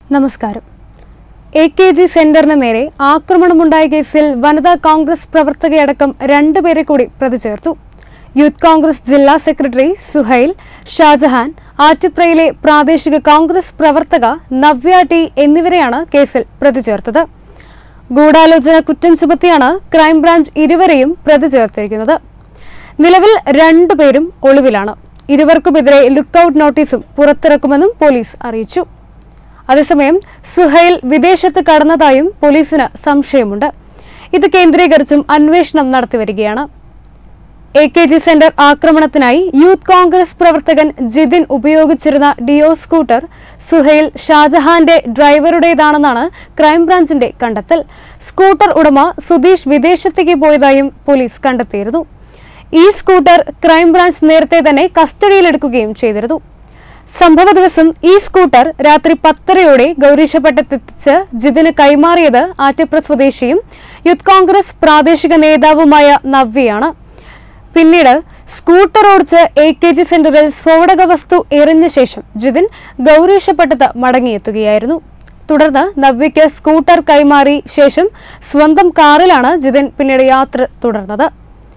നമസ്കാരം A K G സെന്ററിന് നേരെ ആക്രമണമുണ്ടായ കേസിൽ വനിതാ കോൺഗ്രസ് പ്രവർത്തകയടക്കം രണ്ടുപേരെ കൂടി പ്രതി ചേർത്തു യൂത്ത് കോൺഗ്രസ് ജില്ലാ സെക്രട്ടറി സുഹൈൽ ഷാജഹാൻ ആറ്റുപ്രയിലെ പ്രാദേശിക കോൺഗ്രസ് പ്രവർത്തക നവ്യ ടി എന്നിവരെയാണ് കേസിൽ പ്രതി ചേർത്തത് ഗൂഢാലോചന കുറ്റം ചുമത്തിയാണ് ക്രൈംബ്രാഞ്ച് ഇരുവരെയും പ്രതി ചേർത്തിരിക്കുന്നത് നിലവിൽ രണ്ടുപേരും ഒളിവിലാണ് ഇരുവർക്കുമെതിരെ ലുക്കൌട്ട് നോട്ടീസും പുറത്തിറക്കുമെന്നും പോലീസ് അറിയിച്ചു അതേസമയം സുഹൈൽ വിദേശത്ത് കടന്നതായും പോലീസിന് സംശയമുണ്ട് ഇത് കേന്ദ്രീകരിച്ചും അന്വേഷണം നടത്തിവരികയാണ് എ കെ ജി സെന്റർ ആക്രമണത്തിനായി യൂത്ത് കോൺഗ്രസ് പ്രവർത്തകൻ ജിതിൻ ഉപയോഗിച്ചിരുന്ന ഡിയോ സ്കൂട്ടർ സുഹൈൽ ഷാജഹാന്റെ ഡ്രൈവറുടേതാണെന്നാണ് ക്രൈംബ്രാഞ്ചിന്റെ കണ്ടെത്തൽ സ്കൂട്ടർ ഉടമ സുധീഷ് വിദേശത്തേക്ക് പോയതായും പോലീസ് കണ്ടെത്തിയിരുന്നു ഈ സ്കൂട്ടർ ക്രൈംബ്രാഞ്ച് നേരത്തെ തന്നെ കസ്റ്റഡിയിലെടുക്കുകയും ചെയ്തിരുന്നു സംഭവ ദിവസം ഈ സ്കൂട്ടർ രാത്രി പത്തരയോടെ ഗൗരീശപട്ടത്തെത്തിച്ച് ജിതിന് കൈമാറിയത് ആറ്റിപ്ര സ്വദേശിയും യൂത്ത് കോൺഗ്രസ് പ്രാദേശിക നേതാവുമായ നവ്യയാണ് പിന്നീട് സ്കൂട്ടർ ഓടിച്ച് എ കെ ജി സെന്ററിൽ സ്ഫോടക വസ്തു എറിഞ്ഞ ശേഷം ജിതിൻ ഗൗരീശപട്ടത്ത് മടങ്ങിയെത്തുകയായിരുന്നു തുടർന്ന് നവ്യയ്ക്ക് സ്കൂട്ടർ കൈമാറി ശേഷം സ്വന്തം കാറിലാണ് ജിതിൻ പിന്നീട് യാത്ര തുടർന്നത്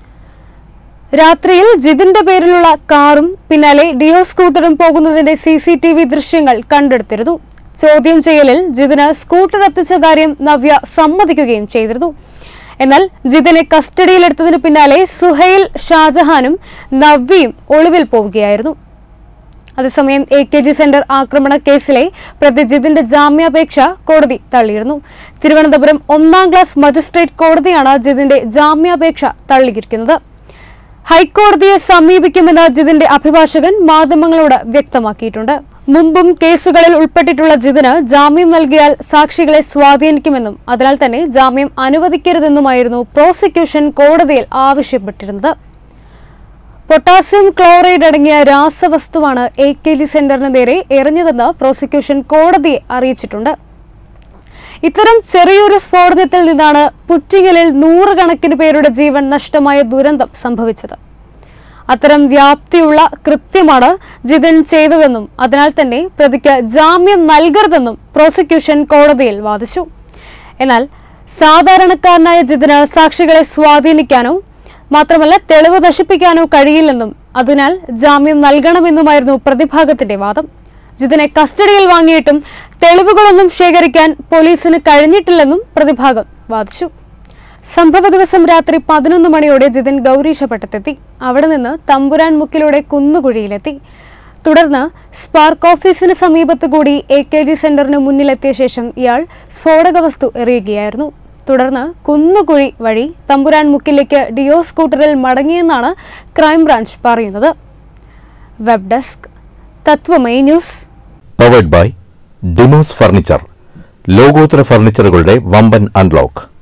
രാത്രിയിൽ ജിതിന്റെ പേരിലുള്ള കാറും പിന്നാലെ ഡിയോ സ്കൂട്ടറും പോകുന്നതിന്റെ സി സി ടി വി ദൃശ്യങ്ങൾ കണ്ടെടുത്തിരുന്നു ചോദ്യം ചെയ്യലിൽ ജിതിന് സ്കൂട്ടർ എത്തിച്ച കാര്യം നവ്യ സമ്മതിക്കുകയും ചെയ്തിരുന്നു എന്നാൽ ജിതിനെ കസ്റ്റഡിയിലെടുത്തതിന് പിന്നാലെ സുഹൈൽ ഷാജഹാനും നവ്യയും ഒളിവിൽ പോവുകയായിരുന്നു അതേസമയം എ കെ ജി സെന്റർ ആക്രമണ കേസിലെ പ്രതി ജിതിന്റെ ജാമ്യാപേക്ഷ കോടതി തള്ളിയിരുന്നു തിരുവനന്തപുരം ഒന്നാം ക്ലാസ് മജിസ്ട്രേറ്റ് കോടതിയാണ് ജിതിന്റെ ജാമ്യാപേക്ഷ തള്ളിയിരിക്കുന്നത് ഹൈക്കോടതിയെ സമീപിക്കുമെന്ന് ജിതിന്റെ അഭിഭാഷകൻ മാധ്യമങ്ങളോട് വ്യക്തമാക്കിയിട്ടുണ്ട് മുമ്പും കേസുകളിൽ ഉൾപ്പെട്ടിട്ടുള്ള ജിതിന് ജാമ്യം നൽകിയാൽ സാക്ഷികളെ സ്വാധീനിക്കുമെന്നും അതിനാൽ തന്നെ ജാമ്യം അനുവദിക്കരുതെന്നുമായിരുന്നു പ്രോസിക്യൂഷൻ കോടതിയിൽ ആവശ്യപ്പെട്ടിരുന്നത് പൊട്ടാസ്യം ക്ലോറൈഡ് അടങ്ങിയ രാസവസ്തുവാണ് എ കെ ജി സെന്ററിന് നേരെ എറിഞ്ഞതെന്ന് പ്രോസിക്യൂഷൻ കോടതിയെ അറിയിച്ചിട്ടുണ്ട് ഇത്തരം ചെറിയൊരു സ്ഫോടനത്തിൽ നിന്നാണ് പുറ്റിങ്ങലിൽ നൂറുകണക്കിന് പേരുടെ ജീവൻ നഷ്ടമായ ദുരന്തം സംഭവിച്ചത് അത്തരം വ്യാപ്തിയുള്ള കൃത്യമാണ് ജിതിൻ ചെയ്തതെന്നും അതിനാൽ തന്നെ പ്രതിക്ക് ജാമ്യം നൽകരുതെന്നും പ്രോസിക്യൂഷൻ കോടതിയിൽ വാദിച്ചു എന്നാൽ സാധാരണക്കാരനായ ജിതിന് സാക്ഷികളെ സ്വാധീനിക്കാനോ മാത്രമല്ല തെളിവ് നശിപ്പിക്കാനോ കഴിയില്ലെന്നും അതിനാൽ ജാമ്യം നൽകണമെന്നുമായിരുന്നു പ്രതിഭാഗത്തിന്റെ വാദം ജിതിനെ കസ്റ്റഡിയിൽ വാങ്ങിയിട്ടും തെളിവുകളൊന്നും ശേഖരിക്കാൻ പോലീസിന് കഴിഞ്ഞിട്ടില്ലെന്നും പ്രതിഭാഗം വാദിച്ചു സംഭവ ദിവസം രാത്രി പതിനൊന്ന് മണിയോടെ ജിതിൻ ഗൗരീശപട്ടത്തെത്തി അവിടെ നിന്ന് തമ്പുരാൻ മുക്കിലൂടെ കുന്നുകുഴിയിലെത്തി തുടർന്ന് സ്പാർക്ക് ഓഫീസിന് സമീപത്ത് കൂടി എ കെ ജി സെന്ററിന് മുന്നിലെത്തിയ ശേഷം ഇയാൾ സ്ഫോടക വസ്തു എറിയുകയായിരുന്നു തുടർന്ന് കുന്നുകുഴി വഴി തമ്പുരാൻ മുക്കിലേക്ക് ഡിയോ സ്കൂട്ടറിൽ മടങ്ങിയെന്നാണ് ക്രൈംബ്രാഞ്ച് പറയുന്നത് web desk Tathwamayi News powered by Demos furniture ലോകോത്തര ഫർണിച്ചറുകളുടെ വമ്പൻ അൺലോക്ക്